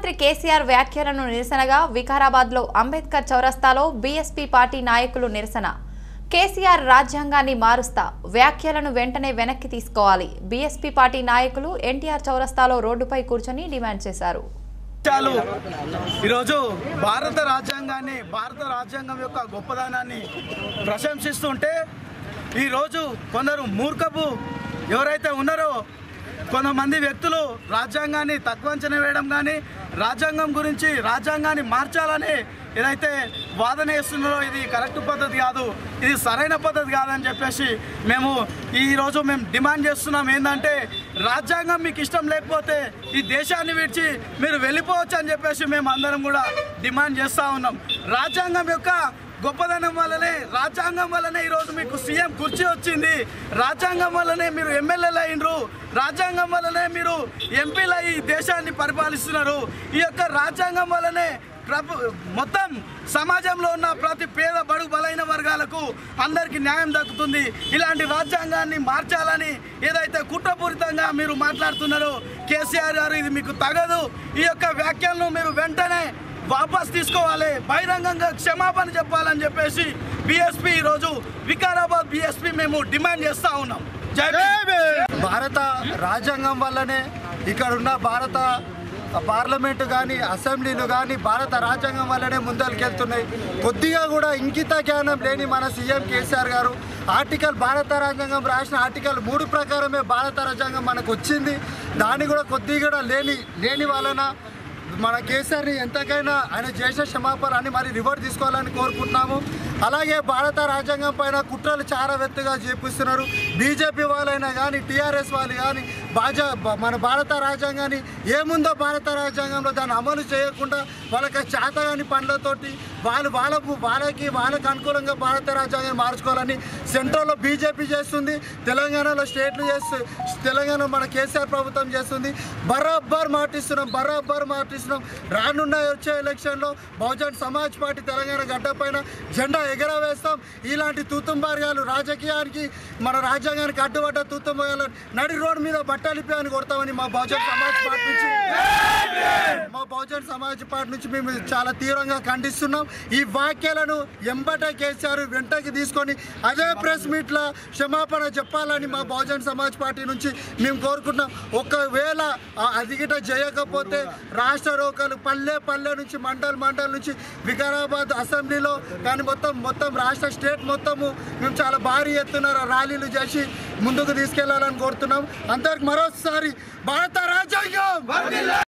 ముఖ్యమంత్రి కేసీఆర్ వ్యాఖ్యలను నిరసనగా వికారాబాద్లో అంబేద్కర్ చౌరస్తాలో బీఎస్పీ పార్టీ నాయకులు నిరసన కేసీఆర్ రాజ్యాంగాన్ని మారుస్తా వ్యాఖ్యలను వెంటనే వెనక్కి తీసుకోవాలి బీఎస్పీ పార్టీ నాయకులు ఎన్టీఆర్ చౌరస్తాలో రోడ్డుపై కూర్చొని డిమాండ్ చేశారు చాలు ఈరోజు భారత రాజ్యాంగాన్ని భారత రాజ్యాంగం యొక్క గొప్పదనాన్ని ప్రశంసిస్తుంటే ఈరోజు కొందరు మూర్ఖపు ఎవరైతే ఉన్నారో కొంతమంది వ్యక్తులు రాజ్యాంగాన్ని తక్కువ అంచనా వేయడం కానీ రాజ్యాంగం గురించి రాజ్యాంగాన్ని మార్చాలని ఏదైతే వాదన చేస్తున్నారో ఇది కరెక్ట్ పద్ధతి కాదు ఇది సరైన పద్ధతి కాదని చెప్పేసి మేము ఈరోజు మేము డిమాండ్ చేస్తున్నాం ఏంటంటే రాజ్యాంగం మీకు ఇష్టం లేకపోతే ఈ దేశాన్ని విడిచి మీరు వెళ్ళిపోవచ్చు అని చెప్పేసి మేము అందరం కూడా డిమాండ్ చేస్తూ ఉన్నాం రాజ్యాంగం యొక్క గొప్పదనం వల్లనే రాజ్యాంగం వల్లనే ఈరోజు మీకు సీఎం కుర్చీ వచ్చింది రాజ్యాంగం వల్లనే మీరు ఎమ్మెల్యేలు అయినరు రాజ్యాంగం వల్లనే మీరు ఎంపీలు అయ్యి దేశాన్ని పరిపాలిస్తున్నారు ఈ యొక్క రాజ్యాంగం వల్లనే ప్రభు మొత్తం సమాజంలో ఉన్న ప్రతి పేద బడుగు బలైన వర్గాలకు అందరికీ న్యాయం దక్కుతుంది ఇలాంటి రాజ్యాంగాన్ని మార్చాలని ఏదైతే కుట్రపూరితంగా మీరు మాట్లాడుతున్నారో కేసీఆర్ గారు ఇది మీకు తగదు ఈ యొక్క వ్యాఖ్యలను మీరు వెంటనే వాపస్ తీసుకోవాలి బహిరంగంగా క్షమాపణ చెప్పాలని చెప్పేసి బీఎస్పీ ఈరోజు వికారాబాద్ బీఎస్పీ మేము డిమాండ్ చేస్తా ఉన్నాం జై భీమ్. భారత రాజ్యాంగం వల్లనే ఇక్కడ ఉన్న భారత పార్లమెంటు కానీ అసెంబ్లీలు కానీ భారత రాజ్యాంగం వల్లనే ముందరికెళ్తున్నాయి కొద్దిగా కూడా ఇంకిత జ్ఞానం లేని మన సీఎం కేసీఆర్ గారు ఆర్టికల్ భారత రాజ్యాంగం రాసిన ఆర్టికల్ మూడు ప్రకారమే భారత రాజ్యాంగం మనకు వచ్చింది దాన్ని కూడా కొద్దిగా కూడా లేని లేని వలన మన కేసీఆర్ని ఎంతకైనా ఆయన చేసిన క్షమాపణ అని మరి రివర్ట్ తీసుకోవాలని కోరుకుంటున్నాము అలాగే భారత రాజ్యాంగం పైన కుట్రలు చారవెత్తుగా చేపిస్తున్నారు బీజేపీ వాళ్ళైనా కానీ టీఆర్ఎస్ వాళ్ళు కానీ భాజా మన భారత రాజ్యాంగాన్ని ఏముందో భారత రాజ్యాంగంలో దాన్ని అమలు చేయకుండా వాళ్ళకి చేతగాని పనులతోటి వాళ్ళు వాళ్ళ వాళ్ళకి వాళ్ళకి అనుకూలంగా భారత రాజ్యాంగాన్ని మార్చుకోవాలని సెంట్రల్లో బీజేపీ చేస్తుంది తెలంగాణలో స్టేట్లు చేస్తు తెలంగాణ మన కేసీఆర్ ప్రభుత్వం చేస్తుంది బరాబర్ మాటిస్తున్నాం బరాబర్ మాటిస్తున్నాం రానున్న వచ్చే ఎలక్షన్లో బహుజన్ సమాజ్ పార్టీ తెలంగాణ గడ్డ పైన జెండా ఎగరవేస్తాం ఇలాంటి తూతుంబార్గాలు రాజకీయానికి మన రాజ్యాంగానికి అడ్డుపడ్డ తూతుంబార్గాలు నడి రోడ్డు మీద బట్టలిపి అని కొడతామని మా బహుజన్ సమాజ్ పార్టీ నుంచి మా బహుజన్ సమాజ్ పార్టీ నుంచి మేము చాలా తీవ్రంగా ఖండిస్తున్నాం ఈ వాక్యాలను ఎంబట కేసీఆర్ వెంటకి తీసుకొని అదే ప్రెస్ మీట్లో క్షమాపణ చెప్పాలని మా బహుజన్ సమాజ్ పార్టీ నుంచి మేము కోరుకుంటున్నాం ఒకవేళ ఆ అది గిట చేయకపోతే రాష్ట్ర రోకలు పల్లె పల్లె నుంచి మండల్ మండల్ నుంచి వికారాబాద్ అసెంబ్లీలో కానీ మొత్తం మొత్తం రాష్ట్ర స్టేట్ మొత్తము మేము చాలా భారీ ఎత్తున ర్యాలీలు చేసి ముందుకు తీసుకెళ్లాలని కోరుతున్నాం అందరికి మరోసారి భారత రాజ్యాంగం